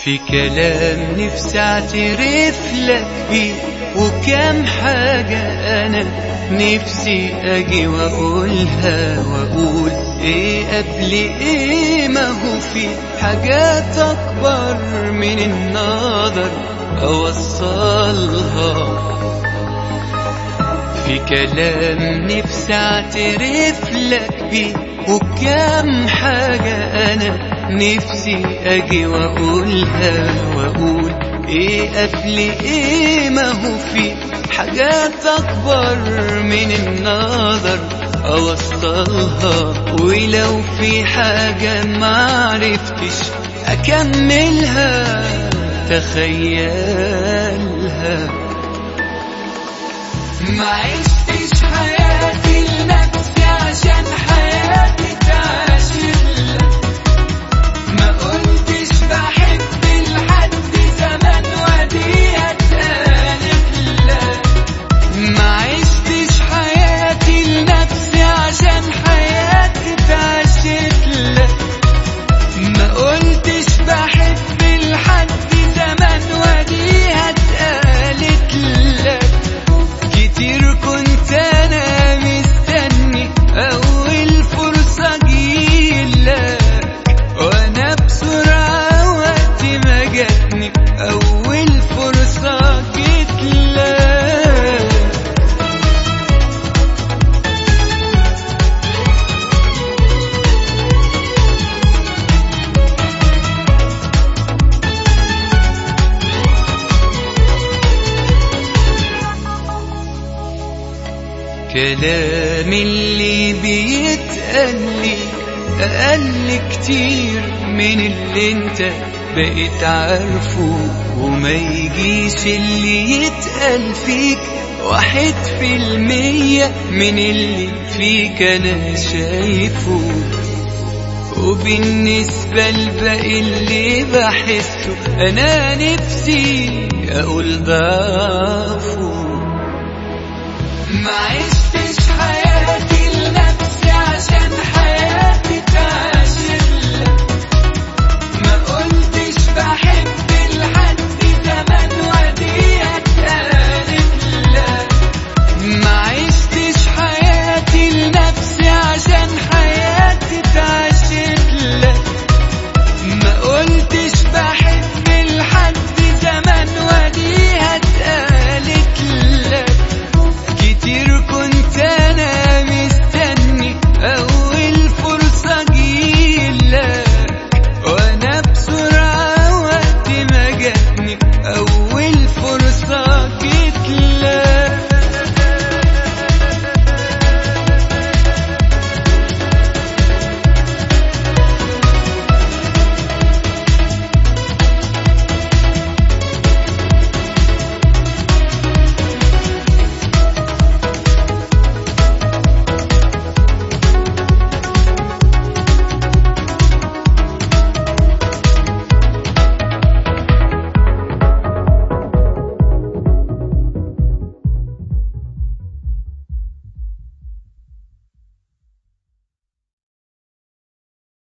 في كلام نفسي اعترف لك بيه وكم حاجة أنا نفسي أجي وأقولها وأقول إيه قبل إيه ما هو في حاجات أكبر من النظر أوصلها في كلام نفسي اعترف لك بيه وكم حاجة أنا نفسي أجي وأقولها وأقول إيه قبل إيه ما هو في حاجات أكبر من النظر أوصلها ولو في حاجة معرفتش أكملها تخيلها ما عشتش حياتي لنفسي عشان حياتي تعاشر ما قلتش بحب لحد زمان ودي اتقالت لك ما عشتش حياتي لنفسي عشان حياتي تعاشر لك ما قلتش بحب لحد زمان ودي اتقالت لك كتير كنت انا مستني اول فرصة جيلك وانا بسرعة وقت ما جاتني اول فرصة جيتلك كلام اللي بيتقال لي أقل كتير من اللي انت بقيت عارفه وما يجيش اللي يتقال فيك واحد في المية من اللي فيك أنا شايفه وبالنسبة لباقي اللي بحسه أنا نفسي أقول ضعفه ما عشتش